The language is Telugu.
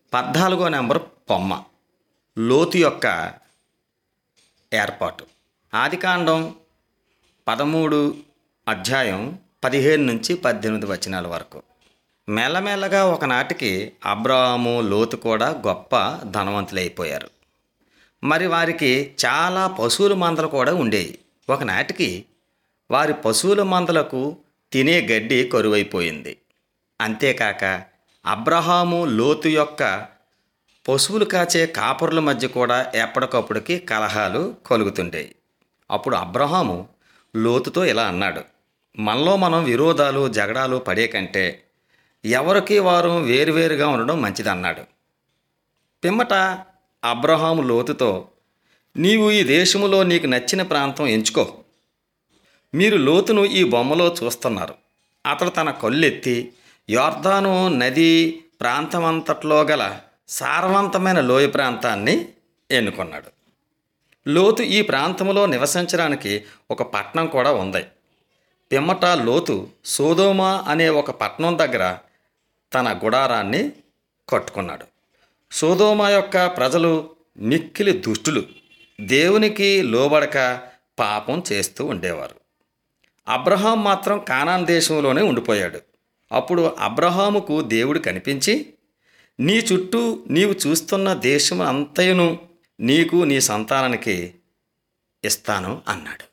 పద్నాలుగో నెంబర్ పొమ్మ లోతు యొక్క ఏర్పాటు ఆదికాండం పదమూడు అధ్యాయం పదిహేను నుంచి పద్దెనిమిది వచనాల వరకు మెల్లమెల్లగా ఒకనాటికి అబ్రాహాము లోతు కూడా గొప్ప ధనవంతులైపోయారు మరి వారికి చాలా పశువుల మందలు కూడా ఉండేవి ఒకనాటికి వారి పశువుల మందలకు తినే గడ్డి కరువైపోయింది అంతేకాక అబ్రహాము లోతు యొక్క పశువులు కాచే కాపరుల మధ్య కూడా ఎప్పటికప్పుడుకి కలహాలు కలుగుతుండేవి అప్పుడు అబ్రహాము లోతుతో ఇలా అన్నాడు మనలో మనం విరోధాలు జగడాలు పడే కంటే ఎవరికి వారు వేరువేరుగా ఉండడం మంచిదన్నాడు పిమ్మట అబ్రహాము లోతుతో నీవు ఈ దేశములో నీకు నచ్చిన ప్రాంతం ఎంచుకో మీరు లోతును ఈ బొమ్మలో చూస్తున్నారు అతడు తన కళ్ళెత్తి యోర్దాను నది ప్రాంతమంతట్లో గల సారవంతమైన లోయ ప్రాంతాన్ని ఎన్నుకున్నాడు లోతు ఈ ప్రాంతంలో నివసించడానికి ఒక పట్టణం కూడా ఉంది పిమ్మట లోతు సోదోమా అనే ఒక పట్టణం దగ్గర తన గుడారాన్ని కట్టుకున్నాడు సోదోమా యొక్క ప్రజలు మిక్కిలి దుష్టులు దేవునికి లోబడక పాపం చేస్తూ ఉండేవారు అబ్రహాం మాత్రం కానాన్ దేశంలోనే ఉండిపోయాడు అప్పుడు అబ్రహాముకు దేవుడు కనిపించి నీ చుట్టూ నీవు చూస్తున్న దేశం అంతయును నీకు నీ సంతానానికి ఇస్తాను అన్నాడు